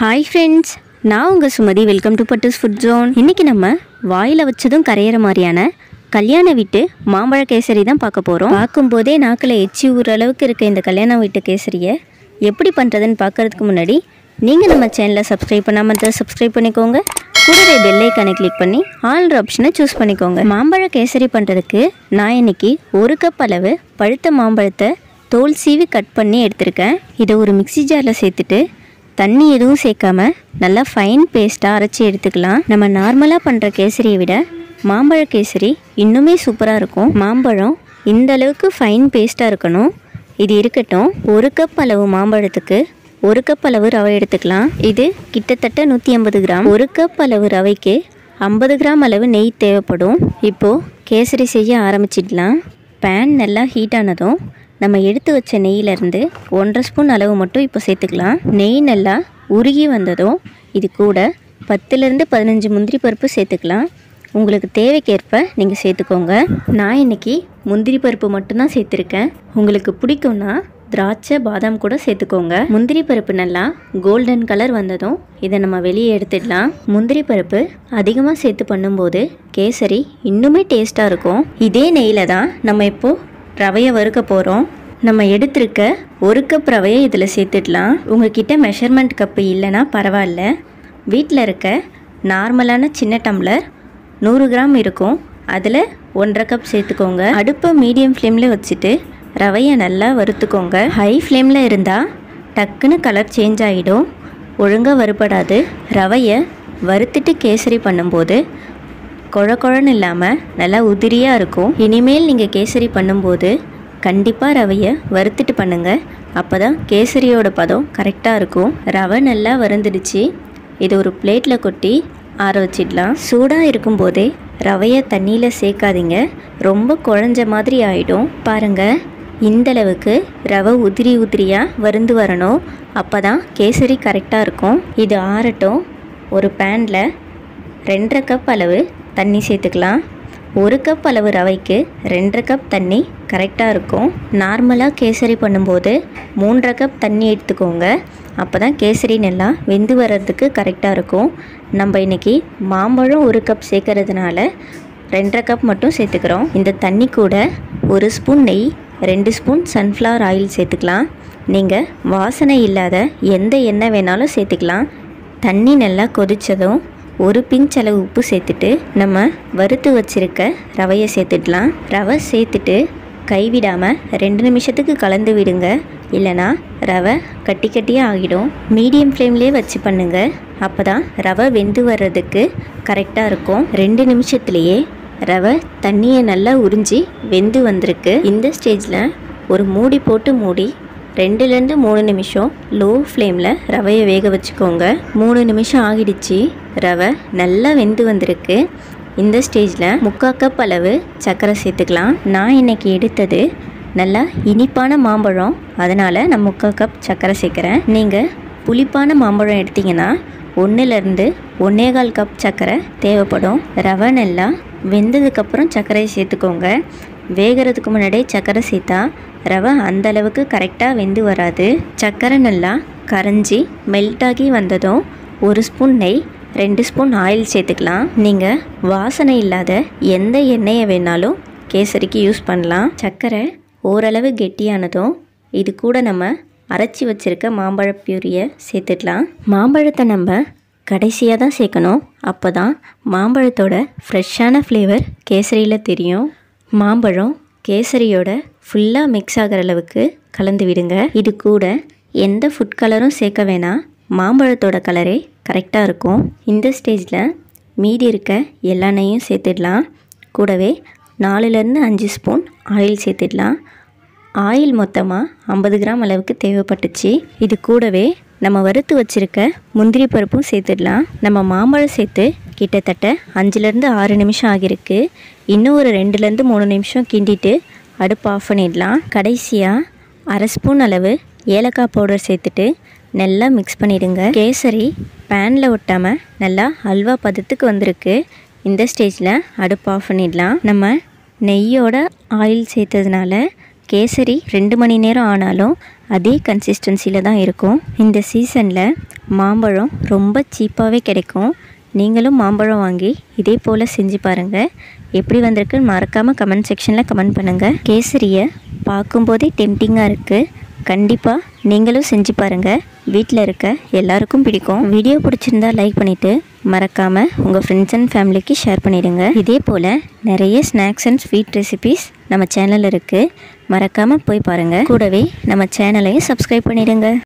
hi friends நான் உங்கள் Sumathi welcome to Pattu's food zone இன்றைக்கி நம்ம வாயில் வச்சதும் கரையிற மாதிரியான கல்யாண வீட்டு மாம்பழ கேசரி தான் பார்க்க போகிறோம் பார்க்கும்போதே நாக்கில் எச்சி ஊற அளவுக்கு இருக்க இந்த கல்யாண வீட்டு கேசரியை எப்படி பண்ணுறதுன்னு பார்க்கறதுக்கு முன்னாடி நீங்கள் நம்ம சேனலை சப்ஸ்கிரைப் பண்ணாமல் இருந்தால் சப்ஸ்கிரைப் பண்ணிக்கோங்க கூடவே பெல் ஐக்கானை கிளிக் பண்ணி ஆல்ற ஆப்ஷனை சூஸ் பண்ணிக்கோங்க மாம்பழ கேசரி பண்ணுறதுக்கு நான் இன்னைக்கு ஒரு கப் அளவு பழுத்த மாம்பழத்தை தோல் சீவி கட் பண்ணி எடுத்திருக்கேன் இதை ஒரு மிக்ஸி ஜாரில் சேர்த்துட்டு தண்ணி எதுவும் சேர்க்காம நல்லா ஃபைன் பேஸ்ட்டாக அரைச்சி எடுத்துக்கலாம் நம்ம நார்மலாக பண்ணுற கேசரியை விட மாம்பழ கேசரி இன்னுமே சூப்பராக இருக்கும் மாம்பழம் இந்த அளவுக்கு ஃபைன் பேஸ்ட்டாக இருக்கணும் இது இருக்கட்டும் ஒரு கப் அளவு மாம்பழத்துக்கு ஒரு கப் அளவு ரவை எடுத்துக்கலாம் இது கிட்டத்தட்ட நூற்றி ஐம்பது கிராம் ஒரு கப் அளவு ரவைக்கு ஐம்பது கிராம் அளவு நெய் தேவைப்படும் இப்போது கேசரி செய்ய ஆரம்பிச்சிடலாம் பேன் நல்லா ஹீட் ஆனதும் நம்ம எடுத்து வச்ச நெய்யிலேருந்து ஒன்றரை ஸ்பூன் அளவு மட்டும் இப்போ சேர்த்துக்கலாம் நெய் நல்லா உருகி வந்ததும் இது கூட பத்துலேருந்து பதினஞ்சு முந்திரி பருப்பு சேர்த்துக்கலாம் உங்களுக்கு தேவைக்கேற்ப நீங்கள் சேர்த்துக்கோங்க நான் இன்னைக்கு முந்திரி பருப்பு மட்டும்தான் சேர்த்துருக்கேன் உங்களுக்கு பிடிக்கும்னா திராட்சை பாதாம் கூட சேர்த்துக்கோங்க முந்திரி பருப்பு நல்லா கோல்டன் கலர் வந்ததும் இதை நம்ம வெளியே எடுத்துடலாம் முந்திரி பருப்பு அதிகமாக சேர்த்து பண்ணும்போது கேசரி இன்னுமே டேஸ்ட்டாக இருக்கும் இதே நெய்யில் தான் நம்ம இப்போது ரவையை வறுக்க போகிறோம் நம்ம எடுத்திருக்க ஒரு கப் ரவையை இதில் சேர்த்துடலாம் உங்ககிட்ட மெஷர்மெண்ட் கப்பு இல்லைன்னா பரவாயில்ல வீட்டில் இருக்க நார்மலான சின்ன டம்ளர் நூறு கிராம் இருக்கும் அதில் ஒன்றரை கப் சேர்த்துக்கோங்க அடுப்பை மீடியம் ஃப்ளேமில் வச்சுட்டு ரவையை நல்லா வறுத்துக்கோங்க ஹை ஃப்ளேமில் இருந்தால் டக்குன்னு கலர் சேஞ்ச் ஆகிடும் ஒழுங்காக வறுபடாது ரவையை வறுத்துட்டு கேசரி பண்ணும்போது குழ குழன்னு இல்லாமல் நல்லா உதிரியாக இருக்கும் இனிமேல் நீங்கள் கேசரி பண்ணும்போது கண்டிப்பாக ரவையை வறுத்துட்டு பண்ணுங்கள் அப்போ தான் கேசரியோட பதம் கரெக்டாக இருக்கும் ரவை நல்லா வறுந்துடுச்சு இது ஒரு பிளேட்டில் கொட்டி ஆற வச்சிடலாம் சூடாக இருக்கும்போதே ரவையை தண்ணியில் சேர்க்காதீங்க ரொம்ப குழஞ்ச மாதிரி ஆகிடும் பாருங்கள் இந்த அளவுக்கு ரவை உதிரி உதிரியாக வருந்து வரணும் அப்போ தான் கேசரி கரெக்டாக இருக்கும் இது ஆறட்டும் ஒரு பேனில் ரெண்டரை கப் அளவு தண்ணி சேர்த்துக்கலாம் ஒரு கப் அளவு ரவைக்கு ரெண்டரை கப் தண்ணி கரெக்டாக இருக்கும் நார்மலாக கேசரி பண்ணும்போது மூன்றரை கப் தண்ணி எடுத்துக்கோங்க அப்போ தான் கேசரி நல்லா வெந்து வர்றதுக்கு கரெக்டாக இருக்கும் நம்ம இன்றைக்கி மாம்பழம் ஒரு கப் சேர்க்கறதுனால ரெண்டரை கப் மட்டும் சேர்த்துக்கிறோம் இந்த தண்ணி கூட ஒரு ஸ்பூன் நெய் ரெண்டு ஸ்பூன் சன்ஃப்ளவர் ஆயில் சேர்த்துக்கலாம் நீங்கள் வாசனை இல்லாத எந்த எண்ணெய் வேணாலும் சேர்த்துக்கலாம் தண்ணி நல்லா கொதித்ததும் ஒரு பிஞ்ச் அளவு உப்பு சேர்த்துட்டு நம்ம வறுத்து வச்சிருக்க ரவையை சேர்த்துடலாம் ரவை சேர்த்துட்டு கைவிடாமல் ரெண்டு நிமிஷத்துக்கு கலந்து விடுங்க இல்லைனா ரவை கட்டி கட்டியாக ஆகிடும் மீடியம் ஃப்ளேம்லேயே வச்சு பண்ணுங்க அப்போ தான் ரவை வெந்து வர்றதுக்கு கரெக்டாக இருக்கும் ரெண்டு நிமிஷத்துலேயே ரவை தண்ணியை நல்லா உறிஞ்சி வெந்து வந்திருக்கு இந்த ஸ்டேஜில் ஒரு மூடி போட்டு மூடி ரெண்டுலேருந்து மூணு நிமிஷம் லோ ஃப்ளேமில் ரவையை வேக வச்சுக்கோங்க மூணு நிமிஷம் ஆகிடுச்சு ரவை நல்லா வெந்து வந்திருக்கு இந்த ஸ்டேஜில் முக்கால் கப் அளவு சர்க்கரை சேர்த்துக்கலாம் நான் இன்னைக்கு எடுத்தது நல்லா இனிப்பான மாம்பழம் அதனால் நான் முக்கால் கப் சர்க்கரை சேர்க்குறேன் நீங்கள் புளிப்பான மாம்பழம் எடுத்தீங்கன்னா ஒன்றுலேருந்து ஒன்னேகால் கப் சர்க்கரை தேவைப்படும் ரவை நல்லா வெந்ததுக்கப்புறம் சர்க்கரையை சேர்த்துக்கோங்க வேகிறதுக்கு முன்னாடியே சர்க்கரை சேர்த்தா ரவை அந்த அளவுக்கு கரெக்டாக வெந்து வராது சர்க்கரை நல்லா கரைஞ்சி மெல்ட் ஆகி வந்ததும் ஒரு ஸ்பூன் நெய் ரெண்டு ஸ்பூன் ஆயில் சேர்த்துக்கலாம் நீங்கள் வாசனை இல்லாத எந்த எண்ணெயை வேணாலும் கேசரிக்கு யூஸ் பண்ணலாம் சர்க்கரை ஓரளவு கெட்டியானதும் இது கூட நம்ம அரைச்சி வச்சுருக்க மாம்பழ பியூரியை சேர்த்துக்கலாம் மாம்பழத்தை நம்ம கடைசியாக தான் சேர்க்கணும் அப்போ தான் மாம்பழத்தோட ஃப்ரெஷ்ஷான ஃப்ளேவர் கேசரியில் தெரியும் மாம்பழம் கேசரியோட ஃபுல்லாக மிக்ஸ் ஆகிற அளவுக்கு கலந்து விடுங்க இது கூட எந்த ஃபுட் கலரும் சேர்க்க வேணாம் மாம்பழத்தோட கலரே கரெக்டாக இருக்கும் இந்த ஸ்டேஜில் மீதி இருக்க எல்லா நெய்யும் சேர்த்துடலாம் கூடவே நாலுலேருந்து அஞ்சு ஸ்பூன் ஆயில் சேர்த்துடலாம் ஆயில் மொத்தமாக ஐம்பது கிராம் அளவுக்கு தேவைப்பட்டுச்சு இது கூடவே நம்ம வறுத்து வச்சுருக்க முந்திரி பருப்பும் சேர்த்துடலாம் நம்ம மாம்பழம் சேர்த்து கிட்டத்தட்ட அஞ்சுலேருந்து ஆறு நிமிஷம் ஆகியிருக்கு இன்னும் ஒரு ரெண்டுலேருந்து மூணு நிமிஷம் கிண்டிட்டு அடுப்பு ஆஃப் பண்ணிடலாம் கடைசியாக அரை ஸ்பூன் அளவு ஏலக்காய் பவுடர் சேர்த்துட்டு நல்லா மிக்ஸ் பண்ணிடுங்க கேசரி பேனில் ஒட்டாமல் நல்லா அல்வா பதத்துக்கு வந்திருக்கு இந்த ஸ்டேஜில் அடுப்பு ஆஃப் பண்ணிடலாம் நம்ம நெய்யோட ஆயில் சேர்த்ததுனால கேசரி ரெண்டு மணி நேரம் ஆனாலும் அதே கன்சிஸ்டன்சியில் தான் இருக்கும் இந்த சீசனில் மாம்பழம் ரொம்ப சீப்பாகவே கிடைக்கும் நீங்களும் மாம்பழம் வாங்கி இதே போல் செஞ்சு பாருங்கள் எப்படி வந்திருக்குன்னு மறக்காமல் கமெண்ட் செக்ஷனில் கமெண்ட் பண்ணுங்கள் கேசரியை பார்க்கும்போதே டெம்டிங்காக இருக்குது கண்டிப்பாக நீங்களும் செஞ்சு பாருங்கள் வீட்டில் இருக்க எல்லாருக்கும் பிடிக்கும் வீடியோ பிடிச்சிருந்தா லைக் பண்ணிவிட்டு மறக்காமல் உங்கள் ஃப்ரெண்ட்ஸ் அண்ட் ஃபேமிலிக்கு ஷேர் பண்ணிடுங்க இதே போல் நிறைய ஸ்நாக்ஸ் அண்ட் ஸ்வீட் ரெசிபீஸ் நம்ம சேனலில் இருக்குது மறக்காமல் போய் பாருங்கள் கூடவே நம்ம சேனலையும் சப்ஸ்கிரைப் பண்ணிடுங்க